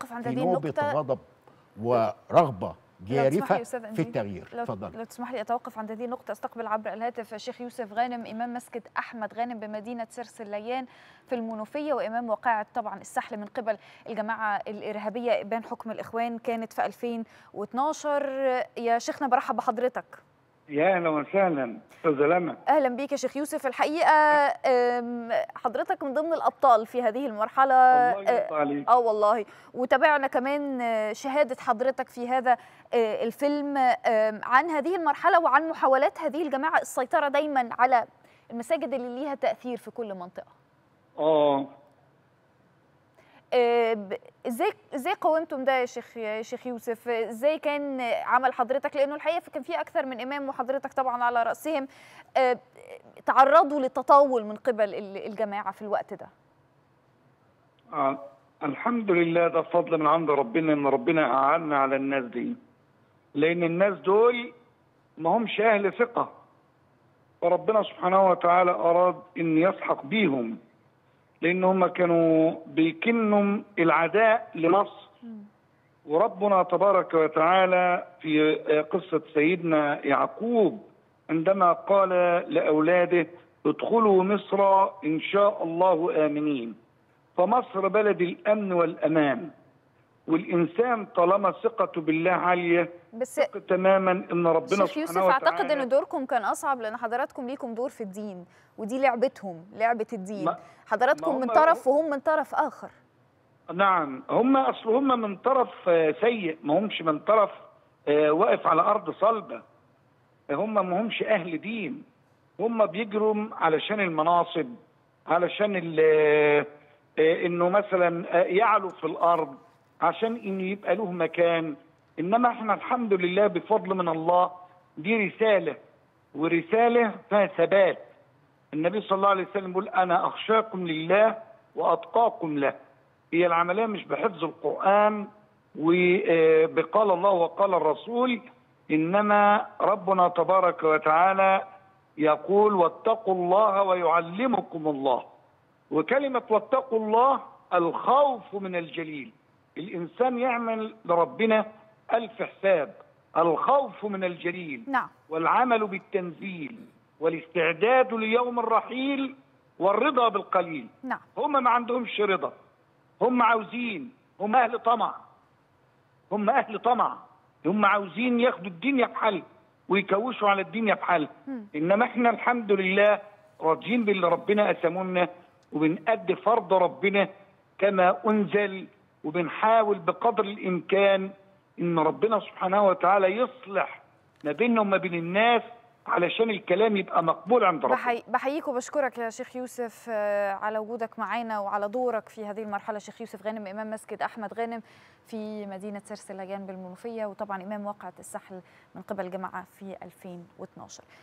اتوقف عند في هذه نوبه النقطه غضب ورغبه لو تسمح لي جارفه يا أستاذ في أنجيل، التغيير لو, اتفضل لو تسمح لي اتوقف عند هذه النقطه استقبل عبر الهاتف الشيخ يوسف غانم امام مسجد احمد غانم بمدينه سرس الليان في المنوفيه وامام واقعه طبعا السحل من قبل الجماعه الارهابيه ابان حكم الاخوان كانت في 2012 يا شيخنا برحب بحضرتك يا اهلا وسهلا استاذ لما اهلا بيك يا شيخ يوسف الحقيقه أم، حضرتك من ضمن الابطال في هذه المرحله الله أه، يرضى عليك اه والله وتابعنا كمان آه، شهاده حضرتك في هذا آه، الفيلم آه، عن هذه المرحله وعن محاولات هذه الجماعه السيطره دايما على المساجد اللي ليها تاثير في كل منطقه اه آه، ب- ازاي ازاي قاومتم ده يا شيخ يا شيخ يوسف ازاي كان عمل حضرتك لانه الحقيقه كان في اكثر من امام وحضرتك طبعا على راسهم آه، تعرضوا للتطاول من قبل ال- الجماعه في الوقت ده آه. الحمد لله ده فضل من عند ربنا ان ربنا اعنا على الناس دي لان الناس دول ما همش اهل ثقه فربنا سبحانه وتعالى اراد ان يسحق بيهم لان هم كانوا بيكنوا العداء لمصر وربنا تبارك وتعالى في قصه سيدنا يعقوب عندما قال لاولاده ادخلوا مصر ان شاء الله امنين فمصر بلد الامن والامان والانسان طالما ثقته بالله عاليه بس ثق تماما ان ربنا شيخ يوسف سبحانه وتعالى اعتقد ان دوركم كان اصعب لان حضراتكم ليكم دور في الدين ودي لعبتهم لعبه الدين ما- حضراتكم ما من هم- طرف وهم من طرف اخر نعم هم اصل هم من طرف آه، سيء ما همش من طرف آه، واقف على ارض صلبه هم ما همش اهل دين هم بيجروا علشان المناصب علشان ال- آه، آه، انه مثلا آه، يعلو في الارض عشان ان يبقى له مكان انما احنا الحمد لله بفضل من الله دي رساله ورساله فيها ثبات النبي صلى الله عليه وسلم يقول انا اخشاكم لله واتقاكم له هي العمليه مش بحفظ القران وبقال الله وقال الرسول انما ربنا تبارك وتعالى يقول واتقوا الله ويعلمكم الله وكلمه واتقوا الله الخوف من الجليل الانسان يعمل لربنا الف حساب الخوف من الجليل نعم والعمل بالتنزيل والاستعداد ليوم الرحيل والرضا بالقليل نعم هم ما عندهمش رضا هم عاوزين هم اهل طمع هم اهل طمع هم عاوزين ياخدوا الدنيا بحل ويكوشوا على الدنيا بحل مم. انما احنا الحمد لله راضيين باللي ربنا قسمونا وبنأدي فرض ربنا كما انزل وبنحاول بقدر الامكان ان ربنا سبحانه وتعالى يصلح ما بيننا وما بين الناس علشان الكلام يبقى مقبول عند ربنا بحي... بحييك وبشكرك يا شيخ يوسف آه، على وجودك معنا وعلى دورك في هذه المرحلة شيخ يوسف غانم إمام مسجد أحمد غانم في مدينة سرس الليان بالمنوفية وطبعا إمام واقعة السحل من قبل الجماعة في 2012